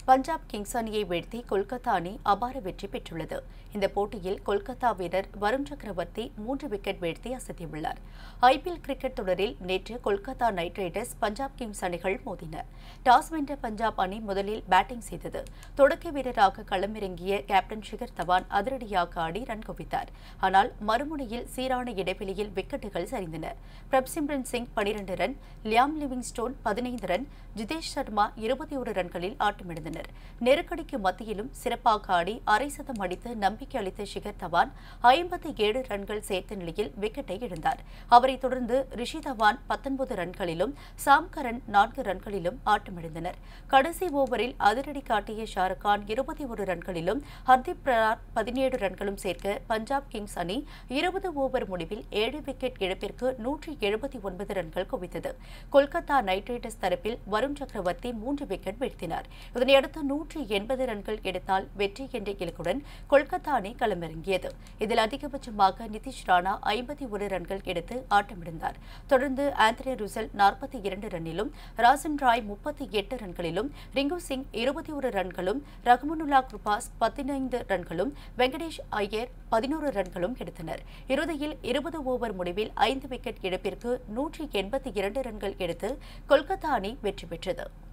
Punjab Kings அணியை வீழ்த்தி கொல்கத்தா அணி அபார வெற்றி பெற்றுள்ளது இந்த போட்டியில் கொல்கத்தா வீரர் வருண் சக்கரவர்த்தி மூன்று விக்கெட் வீழ்த்தி அசத்தியுள்ளார் ஐபிஎல் கிரிக்கெட் தொடரில் நேற்று Kolkata Knight Riders Punjab Kings அணிகள் மோதின டாஸ் வென்ற பஞ்சாப் அணி முதலில் பேட்டிங் செய்தது தொடக்க வீரராக களமிறங்கிய கேப்டன் ஷிகர் தவான் அதிரடியாக ஆடி ரன் குவித்தார் ஆனால் மறுமுனையில் சீரான இடைவெளியில் விக்கெட்டுகள் சரிந்தன பிரப்சிம்ரன் சிங் பனிரண்டு ரன் லியாம் லிவிங்ஸ்டோன் பதினைந்து ரன் ஜிதேஷ் சர்மா இருபத்தி ஒரு ரன்களில் ஆட்டமிழந்தனர் நெருக்கடிக்கு மத்தியிலும் சிறப்பாக ஆடி அரை சதம் அடித்து நம்பிக்கை அளித்த ஷிகர் தவான் ஐம்பத்தி ஏழு ரன்கள் சேர்த்த நிலையில் விக்கெட்டை இழந்தார் அவரைத் தொடர்ந்து ரிஷி தவான் பத்தொன்பது ரன்களிலும் சாம் கரன் நான்கு ரன்களிலும் ஆட்டமிழந்தனர் கடைசி ஓவரில் அதிரடி காட்டிய ஷாருக் கான் இருபத்தி ஒரு ரன்களிலும் ஹர்தீப் பிரரார் பதினேழு ரன்களும் சேர்க்க பஞ்சாப் கிங்ஸ் அணி இருபது ஓவர் முடிவில் ஏழு விக்கெட் இழப்பிற்கு நூற்றி எழுபத்தி ஒன்பது ரன்கள் குவித்தது கொல்கத்தா நைட் ரைடர்ஸ் தரப்பில் வருண் சக்கரவர்த்தி மூன்று விக்கெட் வீழ்த்தினார் இதனையடுத்து நூற்றி எண்பது ரன்கள் எடுத்தால் வெற்றி என்ற இலக்குடன் கொல்கத்தா அணி களமிறங்கியது இதில் அதிகபட்சமாக நிதிஷ் ராணா ஐம்பத்தி ஒரு ரன்கள் எடுத்து ஆட்டமிழந்தார் தொடர்ந்து ஆந்தனி ருசல் நாற்பத்தி இரண்டு ரன்னிலும் ராசன் ராய் முப்பத்தி எட்டு ரன்களிலும் ரிங்கு சிங் இருபத்தி ஒரு ரன்களும் ரஹ்மனுல்லா குர்பாஸ் பதினைந்து ரன்களும் வெங்கடேஷ் ஐயர் பதினோரு ரன்களும் எடுத்தனர் இறுதியில் இருபது ஓவர் முடிவில் ஐந்து விக்கெட் இழப்பிற்கு நூற்றி எண்பத்தி இரண்டு ரன்கள் எடுத்து கொல்கத்தா அணி வெற்றி பெற்றது